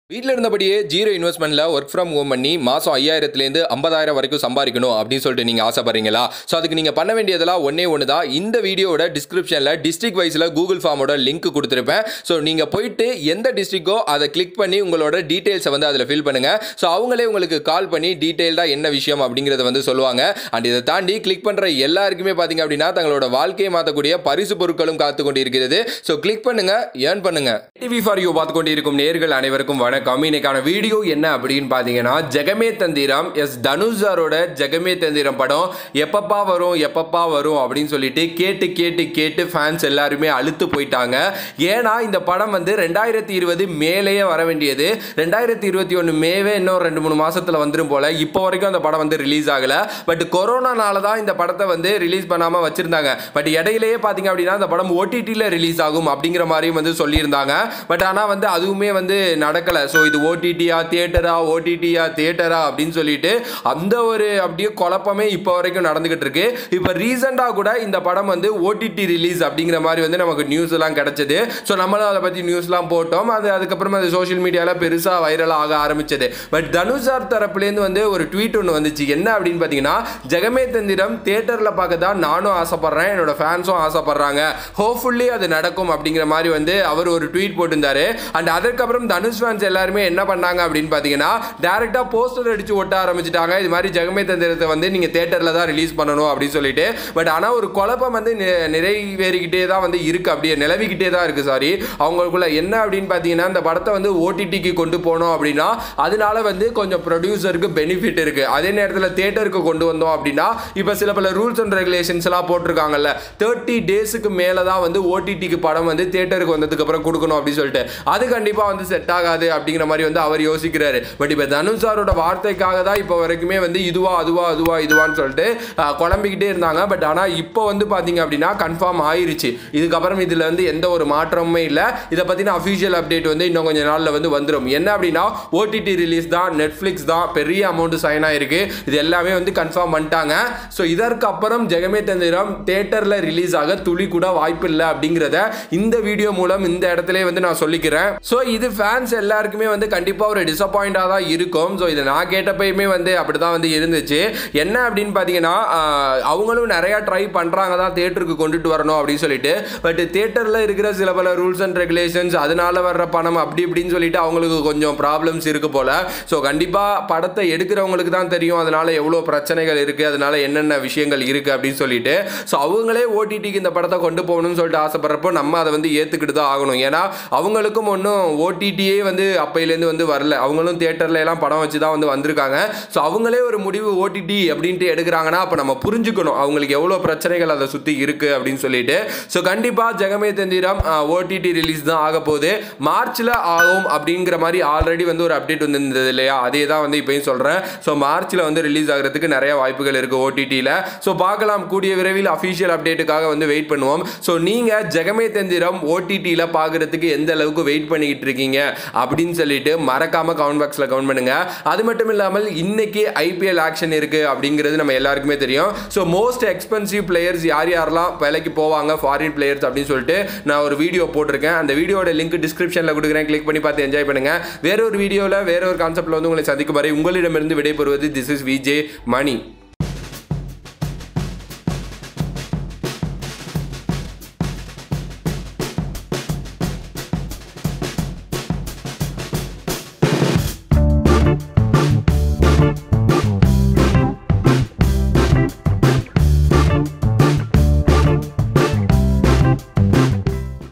வீட்டில் இருந்தபடியே ஜீரோ இன்வெஸ்ட்மெண்ட்ல ஒர்க் ஃப்ரம் ஹோம் பண்ணி மாதம் ஐயாயிரத்துலேருந்து ஐம்பதாயிரம் வரைக்கும் சம்பாதிக்கணும் அப்படின்னு சொல்லிட்டு நீங்கள் ஆசைப்படுறீங்களா ஸோ அதுக்கு நீங்கள் பண்ண வேண்டியதெல்லாம் ஒன்றே ஒன்று தான் இந்த வீடியோவோட டிஸ்கிரிப்ஷனில் டிஸ்ட்ரிக்ட் வைஸில் கூகுள் ஃபார்மோட லிங்க் கொடுத்துருப்பேன் ஸோ நீங்கள் போயிட்டு எந்த டிஸ்ட்ரிக்கோ அதை கிளிக் பண்ணி உங்களோட டீட்டெயில்ஸை வந்து அதில் ஃபில் பண்ணுங்கள் ஸோ அவங்களே உங்களுக்கு கால் பண்ணி டீட்டெயில்டாக என்ன விஷயம் அப்படிங்கிறத வந்து சொல்லுவாங்க அண்ட் இதை தாண்டி கிளிக் பண்ணுற எல்லாருக்குமே பார்த்தீங்க அப்படின்னா தங்களோட வாழ்க்கையை மாற்றக்கூடிய பரிசு பொருட்களும் காத்து கொண்டு இருக்கிறது ஸோ கிளிக் பண்ணுங்க ஏர்ன் பண்ணுங்க டிவி ஃபார் யூ பார்த்து கொண்டு இருக்கும் நேர்கள் அனைவருக்கும் வணக்கம் இன்னைக்கான வீடியோ என்ன அப்படின்னு பார்த்தீங்கன்னா ஜெகமே தந்திரம் எஸ் தனுஷாரோட ஜெகமே தந்திரம் படம் எப்பப்பா வரும் எப்பப்பா வரும் அப்படின்னு சொல்லிட்டு கேட்டு கேட்டு கேட்டு ஃபேன்ஸ் எல்லாருமே அழுத்து போயிட்டாங்க ஏன்னா இந்த படம் வந்து ரெண்டாயிரத்தி இருபது மேலேயே வர வேண்டியது ரெண்டாயிரத்தி இருபத்தி ஒன்று மேவே இன்னும் ரெண்டு மூணு மாசத்துல வந்துடும் போல இப்போ வரைக்கும் அந்த படம் வந்து ரிலீஸ் ஆகல பட் கொரோனானால தான் இந்த படத்தை வந்து ரிலீஸ் பண்ணாம வச்சிருந்தாங்க பட் இடையிலேயே பார்த்தீங்க அப்படின்னா இந்த படம் ஓடிடியில் ரிலீஸ் ஆகும் அப்படிங்கிற மாதிரியும் வந்து சொல்லியிருந்தாங்க பட் ஆனால் வந்து அதுவுமே வந்து நடக்கலை ஸோ இது ஓடிடியா தியேட்டரா ஓடிடியா தியேட்டரா அப்படின்னு சொல்லிட்டு அந்த ஒரு அப்படியே குழப்பமே இப்போ வரைக்கும் நடந்துகிட்டு இருக்கு இப்போ ரீசெண்டாக கூட இந்த படம் வந்து ஓடிடி ரிலீஸ் அப்படிங்கிற மாதிரி வந்து நமக்கு நியூஸ் எல்லாம் கிடைச்சது ஸோ நம்மளும் அதை பற்றி நியூஸ்லாம் போட்டோம் அது அதுக்கப்புறமா அது சோஷியல் மீடியாவில் பெருசாக வைரலாக ஆக ஆரம்பிச்சது பட் தனுஷார் தரப்புலேருந்து வந்து ஒரு ட்வீட் ஒன்று வந்துச்சு என்ன அப்படின்னு பார்த்தீங்கன்னா ஜெகமே தந்திரம் தியேட்டரில் பார்க்க தான் நானும் ஆசைப்படுறேன் என்னோட ஃபேன்ஸும் ஆசைப்படுறாங்க ஹோப்ஃபுல்லி அது நடக்கும் அப்படிங்கிற மாதிரி வந்து அவர் ஒரு ட்வீட் போட்டிருந்தாரு அண்ட் அதற்கப்புறம் தனுஷ் ஃபேன்ஸ் எல்லாருமே என்ன பண்ணாங்க அப்படின்னு பார்த்தீங்கன்னா டேரெக்டாக போஸ்டர் அடிச்சு ஒட்ட ஆரம்பிச்சிட்டாங்க இது மாதிரி ஜெகமே தந்திரத்தை வந்து நீங்கள் தேட்டரில் தான் ரிலீஸ் பண்ணணும் அப்படின்னு சொல்லிட்டு பட் ஆனால் ஒரு குழப்பம் வந்து நி- நிறைவேறிக்கிட்டே தான் வந்து இருக்கு அப்படியே நிலவிக்கிட்டே தான் இருக்கு சாரி அவங்களுக்குள்ள என்ன அப்படின்னு பார்த்தீங்கன்னா இந்த படத்தை வந்து ஓடிடிக்கு கொண்டு போனோம் அப்படின்னா அதனால வந்து கொஞ்சம் ப்ரொடியூசருக்கு பெனிஃபிட் இருக்கு அதே நேரத்தில் தேட்டருக்கு கொண்டு வந்தோம் அப்படின்னா இப்போ சில பல ரூல்ஸ் அண்ட் ரெகுலேஷன்ஸ் எல்லாம் போட்டிருக்காங்கல்ல தேர்ட்டி டேஸுக்கு மேலே தான் வந்து ஓடிடிக்கு படம் வந்து தேட்டருக்கு வந்ததுக்கு அப்புறம் கொடுக்கணும் அப்படின்னு சொல்லிட்டு அது கண்டிப்பாக வந்து செட் ஆகாது அப்படிங்கிற மாதிரி வந்து அவர் யோசிக்கிறாரு பட் இப்போ தனுஷ் சாரோட வார்த்தைக்காக தான் இப்போ வரைக்குமே வந்து இதுவா அதுவா அதுவா இதுவான்னு சொல்லிட்டு ஆஹ், குழம்பிக்கிட்டே இருந்தாங்க பட் ஆனால் இப்போ வந்து பார்த்தீங்க அப்படின்னா கன்ஃபார்ம் ஆயிருச்சு இதுக்கப்புறம் இதில் வந்து எந்த ஒரு மாற்றமுமே இல்லை இதை பற்றின அஃபிஷியல் அப்டேட் வந்து இன்னும் கொஞ்சம் நாளில் வந்து வந்துடும் என்ன அப்படின்னா ஓடிடி ரிலீஸ் தான் நெட்ஃப்ளிக்ஸ் தான் பெரிய அமௌண்ட் சைன் ஆயிருக்கு இது எல்லாமே வந்து கன்ஃபார்ம் பண்ணிட்டாங்க ஸோ இதற்கு அப்புறம் ஜெகமே தந்திரம் தேட்டரில் ரிலீஸ் ஆக துளி கூட வாய்ப்பு இல்லை அப்படிங்கிறத இந்த வீடியோ மூலம் இந்த இடத்துல வந்து நான் சொல்லிக்கிறேன் ஸோ இது ஃபேன்ஸ் எல்லாருக்குமே வந்து கண்டிப்பாக ஒரு டிசப்பாயிண்டாக தான் இருக்கும் ஸோ இதை நான் கேட்டப்பயுமே வந்து அப்படி தான் வந்து இருந்துச்சு என்ன அப்படின்னு பார்த்தீங்கன்னா ஆஹ், அவங்களும் நிறையா ட்ரை பண்ணுறாங்க தான் தேட்டருக்கு கொண்டுட்டு வரணும் அப்படின்னு சொல்லிட்டு பட் தேட்டரில் இருக்கிற சில பல ரூல்ஸ் அண்ட் ரெகுலேஷன்ஸ் அதனால வர்ற பணம் அப்படி இப்படின்னு சொல்லிட்டு அவங்களுக்கு கொஞ்சம் ப்ராப்ளம்ஸ் இருக்கு போல ஸோ கண்டிப்பாக படத்தை எடுக்கிறவங்களுக்கு தான் தெரியும் அதனால எவ்வளோ பிரச்சனைகள் இருக்குது அதனால என்னென்ன விஷயங்கள் இருக்குது அப்படின்னு சொல்லிட்டு ஸோ அவங்களே ஓடிடிக்கு இந்த படத்தை கொண்டு போகணும்னு சொல்லிட்டு ஆசைப்படுறப்போ நம்ம அதை வந்து ஏற்றுக்கிட்டு தான் ஆகணும் ஏன்னா அவங்களுக்கும் ஒன்றும் ஓடிடியே வந்து அப்பையிலேருந்து வந்து வரல அவங்களும் தேட்டர்ல எல்லாம் படம் வச்சு தான் வந்து வந்திருக்காங்க ஸோ அவங்களே ஒரு முடிவு ஓடிடி அப்படின்ட்டு எடுக்கிறாங்கன்னா அப்போ நம்ம புரிஞ்சுக்கணும் அவங்களுக்கு எவ்வளோ பிரச்சனைகள் அதை சுற்றி இருக்குது அப்படின்னு சொல்லிட்டு ஸோ கண்டிப்பாக ஜெகமே தந்திரம் ஓடிடி ரிலீஸ் தான் ஆக போகுது மார்ச்சில் ஆகும் அப்படிங்கிற மாதிரி ஆல்ரெடி வந்து ஒரு அப்டேட் வந்திருந்தது இல்லையா அதே தான் வந்து இப்பயும் சொல்கிறேன் ஸோ மார்ச்சில் வந்து ரிலீஸ் ஆகிறதுக்கு நிறைய வாய்ப்புகள் இருக்குது ஓடிடியில் ஸோ பார்க்கலாம் கூடிய விரைவில் அஃபிஷியல் அப்டேட்டுக்காக வந்து வெயிட் பண்ணுவோம் ஸோ நீங்கள் ஜெகமே தந்திரம் ஓடிடியில் பார்க்குறதுக்கு எந்த அளவுக்கு வெயிட் பண்ணிக்கிட்டு இருக்கீங்க அப்படின்னு சொல்லிட்டு மறக்காமல் கமெண்ட் பாக்ஸில் கமெண்ட் பண்ணுங்க அது மட்டும் இல்லாமல் இன்னைக்கு ஐபிஎல் ஆக்ஷன் இருக்குது அப்படிங்கிறது நம்ம எல்லாருக்குமே தெரியும் ஸோ மோஸ்ட் எக்ஸ்பென்சிவ் பிளேயர்ஸ் யார் யாரெல்லாம் விலைக்கு போவாங்க ஃபாரின் பிளேயர்ஸ் அப்படின்னு சொல்லிட்டு நான் ஒரு வீடியோ போட்டிருக்கேன் அந்த வீடியோட லிங்க் டிஸ்கிரிப்ஷனில் கொடுக்குறேன் கிளிக் பண்ணி பார்த்து என்ஜாய் பண்ணுங்க வேற ஒரு வீடியோவில் வேற ஒரு கான்செப்ட்ல வந்து உங்களை சந்திக்கும் வரை உங்களிடமிருந்து விடைபெறுவது திஸ் இஸ் விஜே மணி